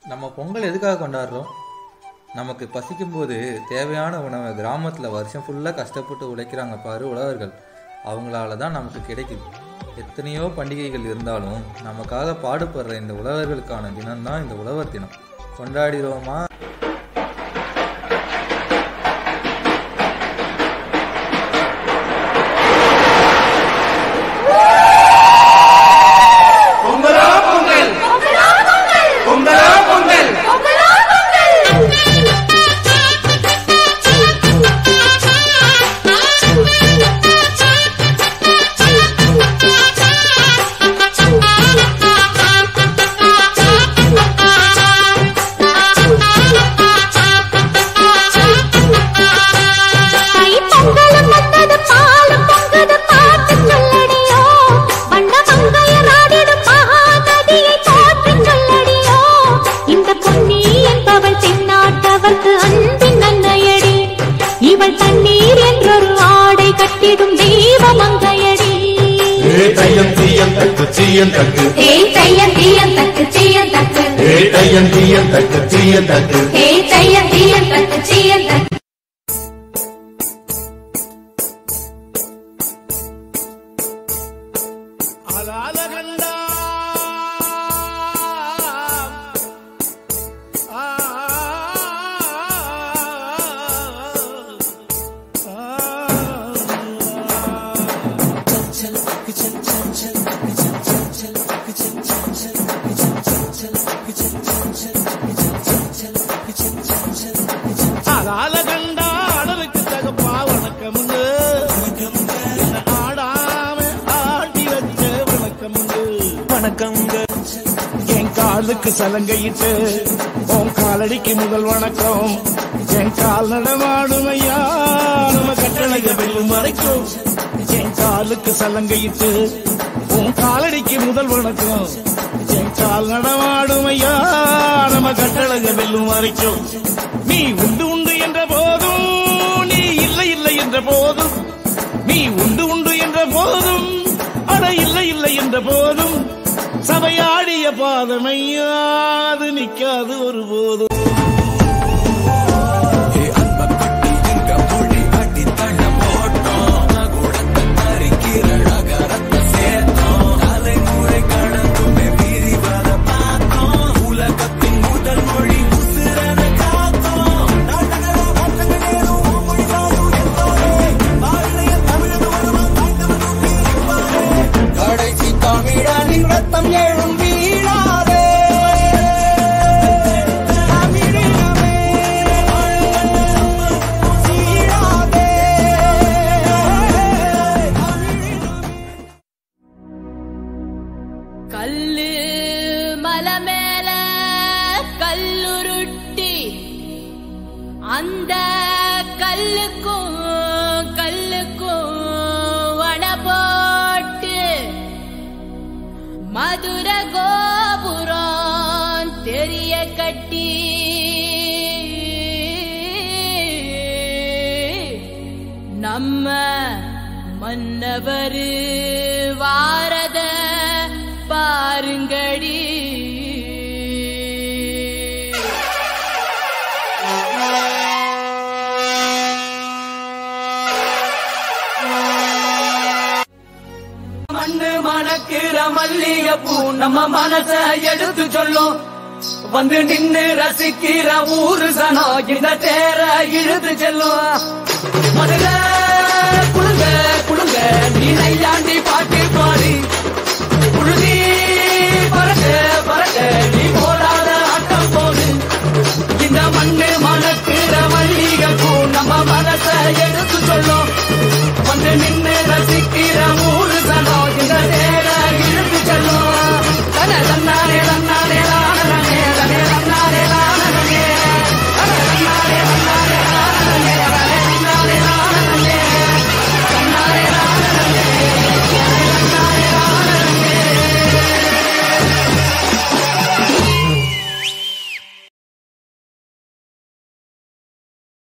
நம்ம பொங்கல் எதுக்காக கொண்டாடுறோம் நமக்கு பசிக்கும்போது தேவையான உணவை கிராமத்தில் வருஷம் ஃபுல்லாக கஷ்டப்பட்டு உழைக்கிறாங்க பாரு உழவர்கள் அவங்களால தான் நமக்கு கிடைக்குது எத்தனையோ பண்டிகைகள் இருந்தாலும் நமக்காக பாடுபடுற இந்த உழவர்களுக்கான தினம்தான் இந்த உழவர் தினம் கொண்டாடிடுவோமா பொங்கலோ பொங்கல் பொங்கலோ பொங்கல் தை பொங்கலும் வந்தது பாலும் பொங்குது பாட்டு சொல்லடியோ வண்ண மங்கையர் ஆடிடும் மகாநதியை போற்று சொல்லடியோ இந்த பொன்னி என்பவள் தென்னாட்டவர்க்கு அன்பின் அன்னையடி இவள் தண்ணீர் என்றொரு ஆடை கட்டிடும் தெய்வ மங்கையடி ஏ தையம் தீயம் தக்கு தீயம் தக்கு ஏய் தையம் தீயம் தக்கு தீயம் தக்கு ஏ தையம் தீயம் தக்கு தீயம் தக்கு ஏய் தையம் தீயம் தக்கு தீயம் தக்கு அலாலகண்டா ஆ அலாலகண்டா அடலுக்கு தகப்பா வணக்கமுங்க என்ன ஆடாம ஆட்டி வச்ச வணக்கமுங்க வணக்கமுங்க என் காலுக்கு சலங்கையிட்டு உன் காலடிக்கு முதல் வணக்கம் என் கால் நடமாடும் ஐயா நம்ம கட்டளைய வெல்லும் வரைக்கும் என் காலுக்கு சலங்கையிட்டு உன் காலடிக்கு முதல் வணக்கம் என் கால் நடமாடும் ஐயா நம்ம கட்டளைய வெல்லும் வரைக்கும் நீ உண்டு உண்டு என்ற போதும் நீ இல்லை இல்லை என்ற போதும் நீ உண்டு உண்டு என்ற போதும் அட இல்லை இல்லை என்ற போதும் சபையாடிய பாதமையாது நிக்காது ஒருபோதும் கடைசி தமிழனின் ரத்தம் எழும் வீழாதே தமிழினமே சீழாதே கல்லு மலை மேல கல்லுருட்டி அந்த கல்லுக்கும் கல்லுக்கும் வட போட்டு மதுர கோபுரம் தெரிய கட்டி நம்ம மன்னவர் வாரத பாருங்கடி மண்ணு மணக்கிற மல்லிகைப்பூ நம்ம மனச எடுத்து சொல்லும் வந்து நின்னு ரசிக்கிற ஊரு சனம் இந்த தேர இழுத்து செல்லும் மதுரை